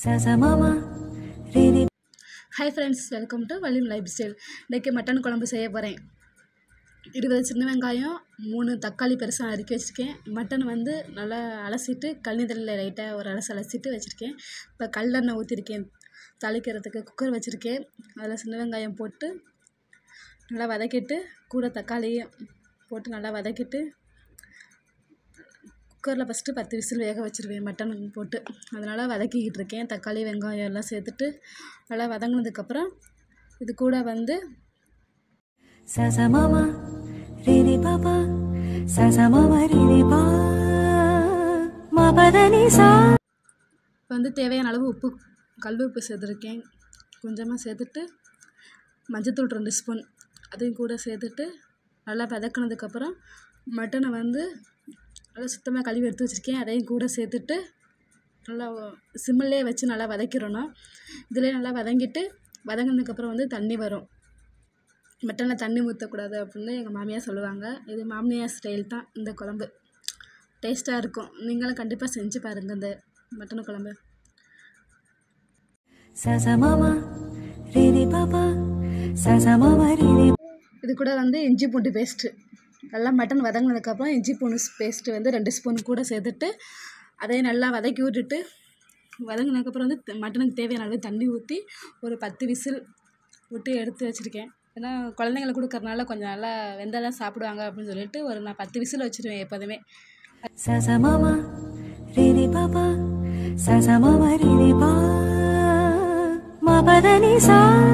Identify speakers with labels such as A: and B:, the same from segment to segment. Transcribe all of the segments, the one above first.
A: sa sa mama re re
B: hi friends welcome to Valim lifestyle இன்றைக்கி mutton குழம்பு செய்ய போகிறேன் இருபது சின்ன வெங்காயம் மூணு தக்காளி பெருசாக நறுக்கி வச்சுருக்கேன் மட்டன் வந்து நல்லா அலசிட்டு கல்லிதழில் லைட்டாக ஒரு அலசி அலசிட்டு வச்சுருக்கேன் இப்போ கல்லெண்ணெய் ஊற்றிருக்கேன் தாளிக்கிறதுக்கு குக்கர் வச்சுருக்கேன் அதில் சின்ன வெங்காயம் போட்டு நல்லா வதக்கிட்டு கூட தக்காளியும் போட்டு நல்லா வதக்கிட்டு குக்கரில் ஃபஸ்ட்டு பத்து விசில் வேக வச்சுருவேன் மட்டன் போட்டு அதனால் வதக்கிக்கிட்டு இருக்கேன் தக்காளி வெங்காயம் எல்லாம் சேர்த்துட்டு நல்லா வதங்கினதுக்கப்புறம் இது கூட வந்து
A: sa sa mama re re papa sa sa mama re re pa ma pa da ni sa
B: இப்போ வந்து தேவையான அளவு உப்பு கல் உப்பு சேர்த்துருக்கேன் கொஞ்சமாக சேர்த்துட்டு மஞ்சத்தூள் ரெண்டு ஸ்பூன் அதையும் கூட சேர்த்துட்டு நல்லா வதக்கினதுக்கப்புறம் மட்டனை வந்து நல்லா சுத்தமாக கழுவி எடுத்து வச்சுருக்கேன் அதையும் கூட சேர்த்துட்டு நல்லா சிம்மிலே வச்சு நல்லா வதக்கிடணும் இதிலே நல்லா வதங்கிட்டு வதங்கினதுக்கப்புறம் வந்து தண்ணி வரும் மட்டனில் தண்ணி ஊற்றக்கூடாது அப்படின்னு எங்கள் மாமியார் சொல்லுவாங்க இது மாமியார் ஸ்டைல் தான் இந்த குழம்பு டேஸ்ட்டாக இருக்கும் நீங்களும் கண்டிப்பாக செஞ்சு பாருங்கள் இந்த மட்டன் குழம்பு
A: sa sa mama re re papa sa sa mama re re
B: இது கூட வந்து இஞ்சி பூண்டு பேஸ்ட்டு நல்லா மட்டன் வதங்கினதுக்கப்புறம் இஞ்சி பூண்டு பேஸ்ட்டு வந்து ரெண்டு ஸ்பூன் கூட சேர்த்துட்டு அதையும் நல்லா வதக்கி விட்டுட்டு வதங்கினதுக்கப்புறம் வந்து த- மட்டனுக்கு தேவையான அளவு தண்ணி ஊற்றி ஒரு பத்து விசில் விட்டு எடுத்து வச்சுருக்கேன் ஏன்னா குழந்தைங்களுக்கு கொடுக்கறனால கொஞ்சம் நல்லா வெந்தாதான் சாப்பிடுவாங்க அப்படின்னு சொல்லிட்டு ஒரு நான் பத்து விசில் வச்சுருவேன் எப்போதுமே
A: sa sa mama re re papa sa sa mama re re pa ma pa da ni sa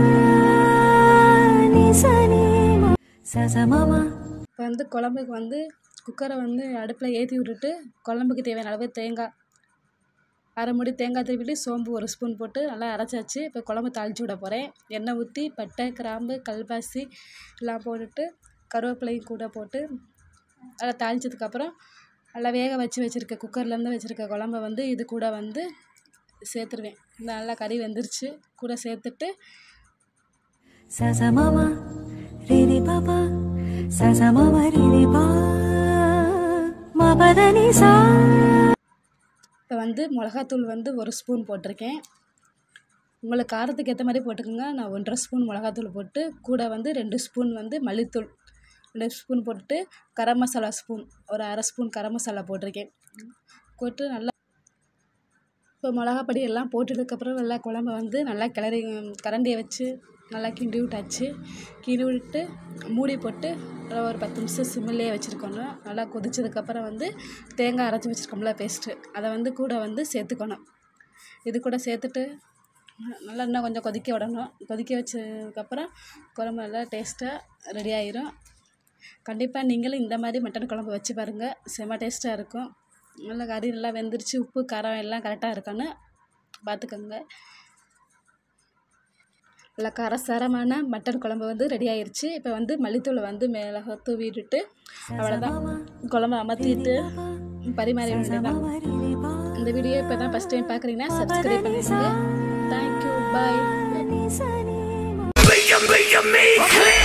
A: ni sa ni ma sa sa mama
B: இப்போ வந்து குழம்புக்கு வந்து குக்கரை வந்து அடுப்பில் ஏற்றி விட்டுட்டு குழம்புக்கு தேவையான அளவு தேங்காய் அரை மூடி தேங்காய் திருவிட்டு சோம்பு ஒரு ஸ்பூன் போட்டு நல்லா அரைச்சாச்சு இப்போ குழம்பு தாளிச்சு விட போகிறேன் எண்ணெய் ஊற்றி பட்டை கிராம்பு கல்பாசி எல்லாம் போட்டுட்டு கருவேப்பிலையும் கூட போட்டு நல்லா தாளிச்சதுக்கப்புறம் நல்லா வேக வச்சு வச்சுருக்க குக்கர்லேருந்து வச்சுருக்க குழம்ப வந்து இது கூட வந்து சேர்த்துருவேன் நல்லா கறி வெந்துருச்சு கூட சேர்த்துட்டு
A: sa sa mama re re papa sa sa mama re re pa ma pa da ni sa
B: இப்போ வந்து மிளகாத்தூள் வந்து ஒரு ஸ்பூன் போட்டிருக்கேன் உங்களுக்கு காரத்துக்கு ஏற்ற மாதிரி போட்டுக்கோங்க நான் ஒன்றரை ஸ்பூன் மிளகாத்தூள் போட்டு கூட வந்து ரெண்டு ஸ்பூன் வந்து மல்லித்தூள் ரெண்டு ஸ்பூன் போட்டுட்டு கரம் மசாலா ஸ்பூன் ஒரு அரை ஸ்பூன் கரம் மசாலா போட்டிருக்கேன் போட்டு நல்லா இப்போ மிளகாப்பொடி எல்லாம் போட்டதுக்கப்புறம் நல்லா குழம்ப வந்து நல்லா கிளறி கரண்டியை வச்சு நல்லா கிண்டி விட்டாச்சு கிண்டி விட்டு மூடி போட்டு நல்லா ஒரு பத்து நிமிஷம் சிம்மிலே வச்சுருக்கணும் நல்லா கொதிச்சதுக்கப்புறம் வந்து தேங்காய் அரைச்சி வச்சுருக்கோம்ல பேஸ்ட்டு அதை வந்து கூட வந்து சேர்த்துக்கணும் இது கூட சேர்த்துட்டு நல்லா இன்னும் கொஞ்சம் கொதிக்க விடணும் கொதிக்க வச்சதுக்கப்புறம் குழம்பு நல்லா டேஸ்ட்டாக ரெடி ஆயிரும் கண்டிப்பாக நீங்களும் இந்த மாதிரி மட்டன் குழம்பு வச்சு பாருங்கள் செம்ம டேஸ்ட்டாக இருக்கும் நல்லா கறி நல்லா வெந்துருச்சு உப்பு காரம் எல்லாம் கரெக்டாக இருக்கான்னு பார்த்துக்கோங்க நல்லா காரசாரமான மட்டன் குழம்பு வந்து ரெடி ஆயிருச்சு இப்போ வந்து மல்லித்தூளை வந்து மிளகா தூவி விட்டுட்டு அவ்வளோதான் குழம்பு அமர்த்திட்டு பரிமாறி வேண்டியதான்
A: mama re re pa
B: இந்த வீடியோ இப்போ தான் ஃபஸ்ட் டைம் பார்க்குறீங்கன்னா சப்ஸ்கிரைப் பண்ணிடுங்க thank you bye
A: ni sa ni ma
C: Brilliant, brilliant me.